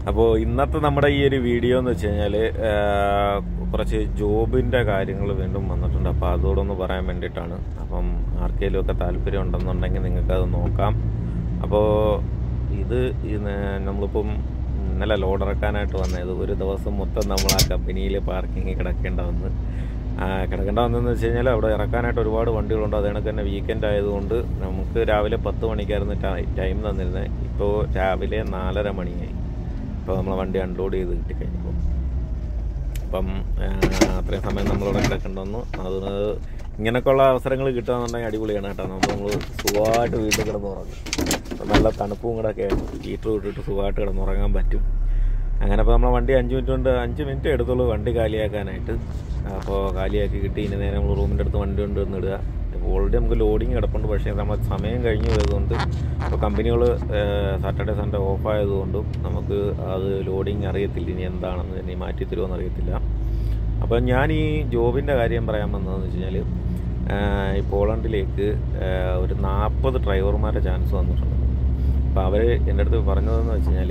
അപ്പോൾ ഇന്നത്തെ നമ്മുടെ ഈ ഒരു വീഡിയോ എന്ന് വെച്ച് കഴിഞ്ഞാൽ കുറച്ച് ജോബിൻ്റെ കാര്യങ്ങൾ വീണ്ടും വന്നിട്ടുണ്ട് അപ്പോൾ അതോടൊന്ന് പറയാൻ വേണ്ടിയിട്ടാണ് അപ്പം ആർക്കെങ്കിലും ഒക്കെ താല്പര്യം ഉണ്ടെന്നുണ്ടെങ്കിൽ നിങ്ങൾക്കത് നോക്കാം അപ്പോൾ ഇത് ഇന്ന് നമ്മളിപ്പം ഇന്നലെ ലോഡ് ഇറക്കാനായിട്ട് വന്നത് ഒരു ദിവസം മൊത്തം നമ്മൾ ആ കമ്പനിയിൽ പാർക്കിങ്ങിൽ കിടക്കേണ്ട വന്ന് ആ, കിടക്കേണ്ട വന്നതെന്ന് വെച്ച് കഴിഞ്ഞാൽ അവിടെ ഇറക്കാനായിട്ട് ഒരുപാട് വണ്ടികളുണ്ട് അത് കണക്ക് തന്നെ വീക്കെൻഡ് ആയതുകൊണ്ട് നമുക്ക് രാവിലെ പത്ത് മണിക്കായിരുന്നു ടൈം തന്നിരുന്നത് ഇപ്പോൾ രാവിലെ നാലര മണിയായി ഇപ്പോൾ നമ്മൾ വണ്ടി അൺലോഡ് ചെയ്ത് കിട്ടിക്കഴിഞ്ഞപ്പോൾ അപ്പം ആ, അത്രയും സമയം നമ്മളിവിടെ കിടക്കേണ്ടെന്നു അത് ഇങ്ങനെയൊക്കെയുള്ള അവസരങ്ങൾ കിട്ടുകയെന്നുണ്ടെങ്കിൽ അടിപൊളിയാണ് കേട്ടോ നമ്മൾ നമ്മൾ സുഖമായിട്ട് വീട്ടിൽ കിടന്ന് ഉറങ്ങും അപ്പം നല്ല തണുപ്പും കൂടെ ഒക്കെ ഹീറ്റർ ഇട്ടിട്ട് സുഖമായിട്ട് കിടന്നുറങ്ങാൻ പറ്റും അങ്ങനെ ഇപ്പോൾ നമ്മളെ വണ്ടി അഞ്ച് മിനിറ്റ് കൊണ്ട് അഞ്ച് മിനിറ്റ് എടുത്തുള്ളൂ വണ്ടി കാലിയാക്കാനായിട്ട് അപ്പോൾ കാലിയാക്കി കിട്ടി ഇനി നേരെ നമ്മൾ റൂമിൻ്റെ അടുത്ത് വണ്ടി കൊണ്ട് വന്ന് ഇടുക ഇപ്പോൾ ഓൾറെഡി നമുക്ക് ലോഡിങ് കിടപ്പുണ്ട് പക്ഷേ നമ്മൾ സമയം കഴിഞ്ഞു പോയതുകൊണ്ട് ഇപ്പോൾ കമ്പനികൾ സാറ്റർഡേ സൺഡേ ഓഫ് ആയതുകൊണ്ടും നമുക്ക് അത് ലോഡിങ് അറിയത്തില്ല ഇനി എന്താണെന്ന് ഇനി മാറ്റി തരുമോയെന്ന് അറിയത്തില്ല അപ്പോൾ ഞാൻ ഈ ജോബിൻ്റെ കാര്യം പറയാൻ വന്നതെന്ന് വെച്ച് കഴിഞ്ഞാൽ ഈ പോളണ്ടിലേക്ക് ആ, ഒരു നാൽപ്പത് ഡ്രൈവർമാരുടെ ചാൻസ് വന്നിട്ടുണ്ട് അപ്പോൾ അവർ എൻ്റെ അടുത്ത് പറഞ്ഞതെന്ന് വെച്ച് കഴിഞ്ഞാൽ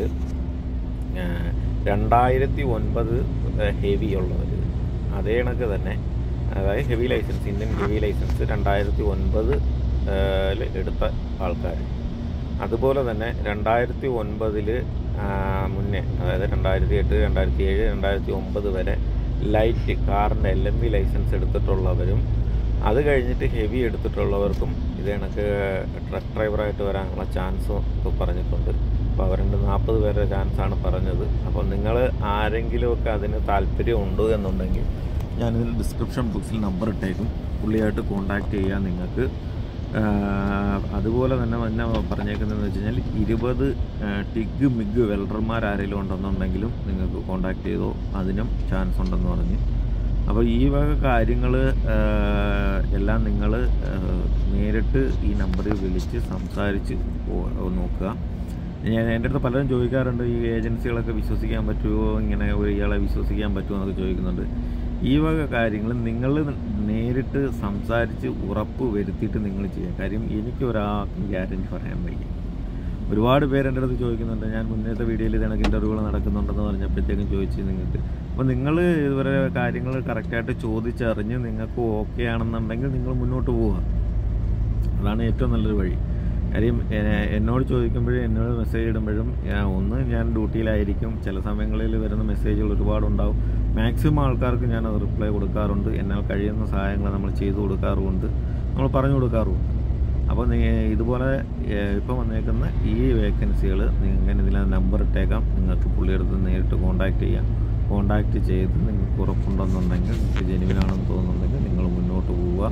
രണ്ടായിരത്തി ഒൻപത് ഹെവി ഉള്ളവർ അതേ കണക്ക് തന്നെ അതായത് heavy licence Indian heavy licence രണ്ടായിരത്തി ഒൻപത് എടുത്ത ആൾക്കാർ അതുപോലെ തന്നെ രണ്ടായിരത്തി ഒൻപതിൽ മുന്നേ അതായത് രണ്ടായിരത്തി എട്ട് രണ്ടായിരത്തി ഏഴ് രണ്ടായിരത്തി ഒമ്പത് വരെ ലൈറ്റ് കാറിൻ്റെ എൽ എം വി ലൈസൻസ് എടുത്തിട്ടുള്ളവരും അത് കഴിഞ്ഞിട്ട് ഹെവി എടുത്തിട്ടുള്ളവർക്കും ഇത് കണക്ക് ട്രക്ക് ഡ്രൈവറായിട്ട് വരാനുള്ള ചാൻസും ഇപ്പോൾ പറഞ്ഞിട്ടുണ്ട് അപ്പോൾ അവരുടെ നാൽപ്പത് പേരുടെ ചാൻസാണ് പറഞ്ഞത് അപ്പോൾ നിങ്ങൾ ആരെങ്കിലുമൊക്കെ അതിന് താല്പര്യം ഉണ്ട് എന്നുണ്ടെങ്കിൽ ഞാനിതിൽ ഡിസ്ക്രിപ്ഷൻ ബോക്സിൽ നമ്പർ ഇട്ടേക്കും പുള്ളിയായിട്ട് കോൺടാക്റ്റ് ചെയ്യാൻ നിങ്ങൾക്ക് ആഹ് അതുപോലെ തന്നെ തന്നെ പറഞ്ഞേക്കുന്നതെന്ന് വെച്ച് കഴിഞ്ഞാൽ ഇരുപത് ടിഗ് മിഗ് വെൽഡർമാർ ആരെങ്കിലും ഉണ്ടെന്നുണ്ടെങ്കിലും നിങ്ങൾക്ക് കോൺടാക്റ്റ് ചെയ്തോ അതിനും ചാൻസ് ഉണ്ടെന്ന് പറഞ്ഞ് അപ്പോൾ ഈ വക കാര്യങ്ങൾ എല്ലാം നിങ്ങൾ നേരിട്ട് ഈ നമ്പറിൽ വിളിച്ച് സംസാരിച്ച് പോ- നോക്കുക ഞാൻ എൻ്റെ അടുത്ത് പലരും ചോദിക്കാറുണ്ട് ഈ ഏജൻസികളൊക്കെ വിശ്വസിക്കാൻ പറ്റുമോ ഇങ്ങനെ ഒരു ഇയാളെ വിശ്വസിക്കാൻ പറ്റുമോ എന്നൊക്കെ ചോദിക്കുന്നുണ്ട് ഈ വക കാര്യങ്ങൾ നിങ്ങൾ നേരിട്ട് സംസാരിച്ച് ഉറപ്പ് വരുത്തിയിട്ട് നിങ്ങൾ ചെയ്യുക കാര്യം എനിക്ക് ഒരാൾക്കും ഗ്യാരണ്ടി പറയാൻ വയ്യ ഒരുപാട് പേര് എൻ്റെ അടുത്ത് ചോദിക്കുന്നുണ്ട് ഞാൻ മുന്നേത്തെ വീഡിയോയിൽ ഇതണക്ക് ഇൻ്റർവ്യൂകൾ നടക്കുന്നുണ്ടെന്ന് പറഞ്ഞപ്പോഴത്തേക്കും ചോദിച്ചു നിങ്ങൾക്ക് അപ്പോൾ നിങ്ങൾ ഇതുവരെ കാര്യങ്ങൾ കറക്റ്റായിട്ട് ചോദിച്ചറിഞ്ഞ് നിങ്ങൾക്ക് ഓക്കെ ആണെന്നുണ്ടെങ്കിൽ നിങ്ങൾ മുന്നോട്ട് പോവുക അതാണ് ഏറ്റവും നല്ലൊരു വഴി കാര്യം എ- എന്നോട് ചോദിക്കുമ്പോഴും എന്നോട് മെസ്സേജ് ഇടുമ്പോഴും ഞാൻ- ഒന്ന് ഞാൻ ഡ്യൂട്ടിയിലായിരിക്കും ചില സമയങ്ങളിൽ വരുന്ന മെസ്സേജുകൾ ഒരുപാടുണ്ടാവും മാക്സിമം ആൾക്കാർക്ക് ഞാൻ അത് റിപ്ലൈ കൊടുക്കാറുണ്ട് എന്നാൽ കഴിയുന്ന സഹായങ്ങൾ നമ്മൾ ചെയ്തു കൊടുക്കാറുമുണ്ട് നമ്മൾ പറഞ്ഞു കൊടുക്കാറുമുണ്ട് അപ്പോൾ നീ ഇതുപോലെ ഇപ്പം വന്നേക്കുന്ന ഈ വേക്കൻസികൾ നിങ്ങൾ ഇതിൽ നമ്പർ ഇട്ടേക്കാം നിങ്ങൾക്ക് പുള്ളിയെടുത്ത് നേരിട്ട് കോൺടാക്റ്റ് ചെയ്യാം കോൺടാക്റ്റ് ചെയ്ത് നിങ്ങൾക്ക് ഉറപ്പുണ്ടെന്നുണ്ടെങ്കിൽ നിങ്ങൾക്ക് ജെനുവിനാണെന്ന് തോന്നുന്നുണ്ടെങ്കിൽ നിങ്ങൾ മുന്നോട്ട് പോവുക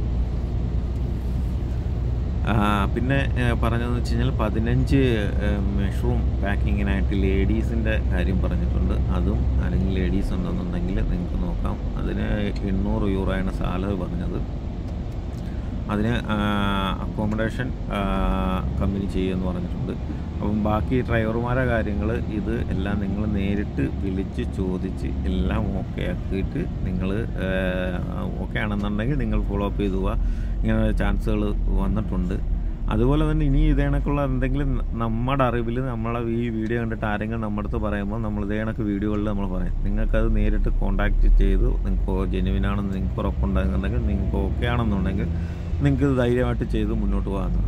ആ, പിന്നെ ഏ, പറഞ്ഞതെന്ന് വെച്ച് കഴിഞ്ഞാൽ പതിനഞ്ച് മഷ്റൂം പാക്കിങ്ങിനായിട്ട് ലേഡീസിൻ്റെ കാര്യം പറഞ്ഞിട്ടുണ്ട് അതും അല്ലെങ്കിൽ ലേഡീസ് ഉണ്ടെന്നുണ്ടെങ്കിൽ നിങ്ങൾക്ക് നോക്കാം അതിന് എണ്ണൂറ് യൂറോയാണ് സാലറി പറഞ്ഞത് അതിന് അക്കോമഡേഷൻ കമ്പനി ചെയ്യുമെന്ന് പറഞ്ഞിട്ടുണ്ട് അപ്പം ബാക്കി ഡ്രൈവർമാരുടെ കാര്യങ്ങൾ ഇത് എല്ലാം നിങ്ങൾ നേരിട്ട് വിളിച്ച് ചോദിച്ച് എല്ലാം ഓക്കെ ആക്കിയിട്ട് നിങ്ങൾ ഓക്കെ ആണെന്നുണ്ടെങ്കിൽ നിങ്ങൾ ഫോളോ അപ്പ് ചെയ്തു പോവുക ഇങ്ങനെ ചാൻസുകൾ വന്നിട്ടുണ്ട് അതുപോലെ തന്നെ ഇനി ഇതേ കണക്കുള്ള എന്തെങ്കിലും ന- നമ്മുടെ അറിവിൽ നമ്മളെ ഈ വീഡിയോ കണ്ടിട്ട് ആരെങ്കിലും നമ്മുടെ അടുത്ത് പറയുമ്പോൾ നമ്മൾ ഇതേ കണക്ക് വീഡിയോകളിൽ നമ്മൾ പറയും നിങ്ങൾക്കത് നേരിട്ട് കോൺടാക്റ്റ് ചെയ്ത് നിങ്ങൾക്ക് ജെനുവിനാണെന്ന് നിങ്ങൾക്ക് ഉറപ്പുണ്ടെന്നുണ്ടെങ്കിൽ നിങ്ങൾക്ക് ഓക്കെ ആണെന്നുണ്ടെങ്കിൽ നിങ്ങൾക്ക് ഇത് ധൈര്യമായിട്ട് ചെയ്ത് മുന്നോട്ട് പോകാവുന്നതാണ്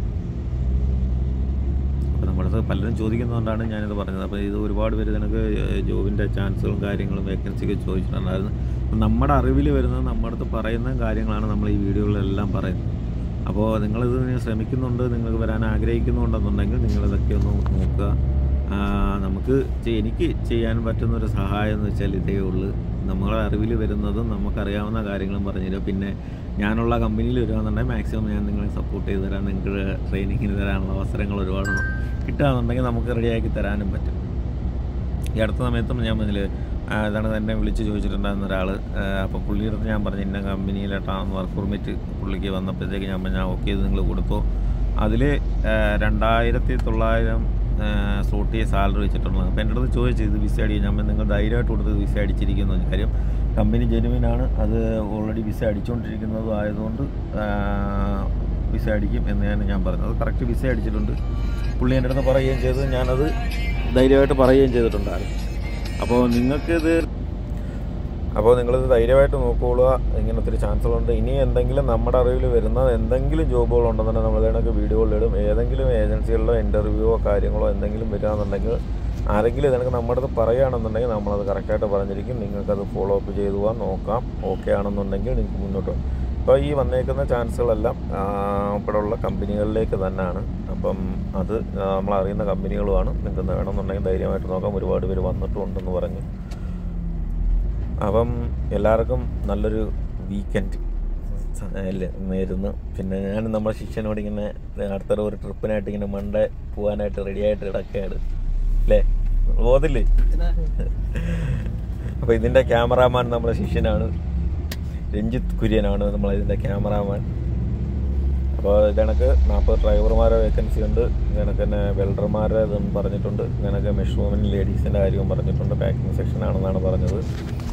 അപ്പോൾ നമ്മുടെ അടുത്ത് പലരും ചോദിക്കുന്നതുകൊണ്ടാണ് ഞാനിത് പറഞ്ഞത് അപ്പോൾ ഇത് ഒരുപാട് പേര് നിനക്ക് ജോബിൻ്റെ ചാൻസുകളും കാര്യങ്ങളും വേക്കൻസിയൊക്കെ ചോദിച്ചിട്ടുണ്ടായിരുന്നു അപ്പോൾ നമ്മുടെ അറിവിൽ വരുന്നത് നമ്മുടെ അടുത്ത് പറയുന്ന കാര്യങ്ങളാണ് നമ്മൾ ഈ വീഡിയോകളിലെല്ലാം പറയുന്നത് അപ്പോൾ നിങ്ങളിത് ശ്രമിക്കുന്നുണ്ട് നിങ്ങൾക്ക് വരാൻ ആഗ്രഹിക്കുന്നുണ്ടെന്നുണ്ടെങ്കിൽ നിങ്ങളിതൊക്കെ ഒന്ന് നോക്കുക ആ, നമുക്ക് ചെ- എനിക്ക് ചെയ്യാൻ പറ്റുന്ന ഒരു സഹായം എന്ന് വെച്ചാൽ ഇതേ ഉള്ളൂ നമ്മളെ അറിവിൽ വരുന്നതും നമുക്കറിയാവുന്ന കാര്യങ്ങളും പറഞ്ഞുതരും പിന്നെ ഞാനുള്ള കമ്പനിയിൽ വരുവാന്നുണ്ടെങ്കിൽ മാക്സിമം ഞാൻ നിങ്ങളെ സപ്പോർട്ട് ചെയ്ത് തരാം നിങ്ങൾക്ക് ട്രെയിനിങ്ങിന് തരാനുള്ള അവസരങ്ങൾ ഒരുപാട് കിട്ടുകയാണെന്നുണ്ടെങ്കിൽ നമുക്ക് റെഡിയാക്കി തരാനും പറ്റും ഈ അടുത്ത സമയത്തും ഞാൻ മുന്നിൽ ഇതാണ് എന്നെ വിളിച്ച് ചോദിച്ചിട്ടുണ്ടായിരുന്ന ഒരാൾ അപ്പോൾ പുള്ളിയുടെ അടുത്ത് ഞാൻ പറഞ്ഞു ഇന്ന കമ്പനിയിലോട്ടാണ് വർക്ക് പെർമിറ്റ് പുള്ളിക്ക് വന്നപ്പോഴത്തേക്ക് ഞാൻ പറഞ്ഞു ഓക്കെ ഇത് നിങ്ങൾ കൊടുത്തോ അതിൽ രണ്ടായിരത്തി തൊള്ളായിരം സ്ലോട്ട് ചെയ്ത് സാലറി വെച്ചിട്ടുള്ളത് അപ്പോൾ എൻ്റെ അടുത്ത് ചോദിച്ചു ഇത് വിസ അടിക്കും ഞാൻ പറഞ്ഞു, നിങ്ങൾ ധൈര്യമായിട്ട് കൊടുത്ത് വിസ അടിച്ചിരിക്കുന്നു എന്ന്. കാര്യം കമ്പനി ജെനുവിനാണ് അത് ഓൾറെഡി വിസ അടിച്ചുകൊണ്ടിരിക്കുന്നതും ആയതുകൊണ്ട് വിസ അടിക്കും എന്ന് ഞാൻ ഞാൻ പറഞ്ഞത് അത് കറക്റ്റ് വിസ അടിച്ചിട്ടുണ്ട് പുള്ളി എൻ്റെ അടുത്ത് പറയുകയും ചെയ്തു ഞാനത് ധൈര്യമായിട്ട് പറയുകയും ചെയ്തിട്ടുണ്ടായിരുന്നു അപ്പോൾ നിങ്ങൾക്കിത് അപ്പോൾ നിങ്ങളിത് ധൈര്യമായിട്ട് നോക്കിക്കൊള്ളുക ഇങ്ങനെ ഒത്തിരി ചാൻസുകളുണ്ട് ഇനി എന്തെങ്കിലും നമ്മുടെ അറിവിൽ വരുന്ന എന്തെങ്കിലും ജോബുകളുണ്ടെന്നുണ്ടെങ്കിൽ നമ്മൾ ഇതിനൊക്കെ വീഡിയോകളിലിടും ഏതെങ്കിലും ഏജൻസികളിലോ ഇൻ്റർവ്യൂവോ കാര്യങ്ങളോ എന്തെങ്കിലും വരികയാണെന്നുണ്ടെങ്കിൽ ആരെങ്കിലും ഇതിനൊക്കെ നമ്മുടെ അടുത്ത് പറയുകയാണെന്നുണ്ടെങ്കിൽ നമ്മളത് കറക്റ്റായിട്ട് പറഞ്ഞിരിക്കും നിങ്ങൾക്കത് ഫോളോ അപ്പ് ചെയ്തു പോകാൻ നോക്കാം ഓക്കെ ആണെന്നുണ്ടെങ്കിൽ നിങ്ങൾക്ക് മുന്നോട്ട് പോകും ഇപ്പോൾ ഈ വന്നേക്കുന്ന ചാൻസുകളെല്ലാം ഇപ്പോഴുള്ള കമ്പനികളിലേക്ക് തന്നെയാണ് അപ്പം അത് ആ, നമ്മൾ അറിയുന്ന കമ്പനികളുമാണ് നിങ്ങൾക്ക് വേണമെന്നുണ്ടെങ്കിൽ ധൈര്യമായിട്ട് നോക്കാം ഒരുപാട് പേര് വന്നിട്ടും ഉണ്ടെന്ന് പറഞ്ഞ് അപ്പം എല്ലാവർക്കും നല്ലൊരു വീക്കെൻഡ് അല്ലേ നേരുന്നു പിന്നെ ഞാൻ നമ്മുടെ ശിഷ്യനോട് ഇങ്ങനെ അടുത്ത ഒരു ട്രിപ്പിനായിട്ട് ഇങ്ങനെ മണ്ടേ പോകാനായിട്ട് റെഡിയായിട്ട് കിടക്കുകയാണ് അല്ലേ പോതില്ലേ അപ്പോൾ ഇതിൻ്റെ ക്യാമറാമാൻ നമ്മുടെ ശിഷ്യനാണ് രഞ്ജിത്ത് കുര്യനാണ് നമ്മൾ ഇതിൻ്റെ ക്യാമറാമാൻ അപ്പോൾ ഇതണക്ക് നാൽപ്പത് ഡ്രൈവർമാരെ വേക്കൻസി ഉണ്ട് ഇങ്ങനക്ക് തന്നെ വെൽഡർമാരെ ഇതും പറഞ്ഞിട്ടുണ്ട് ഇങ്ങനൊക്കെ മെഷൂമെൻ ലേഡീസിൻ്റെ കാര്യവും പറഞ്ഞിട്ടുണ്ട് പാക്കിംഗ് സെക്ഷൻ ആണെന്നാണ് പറഞ്ഞത്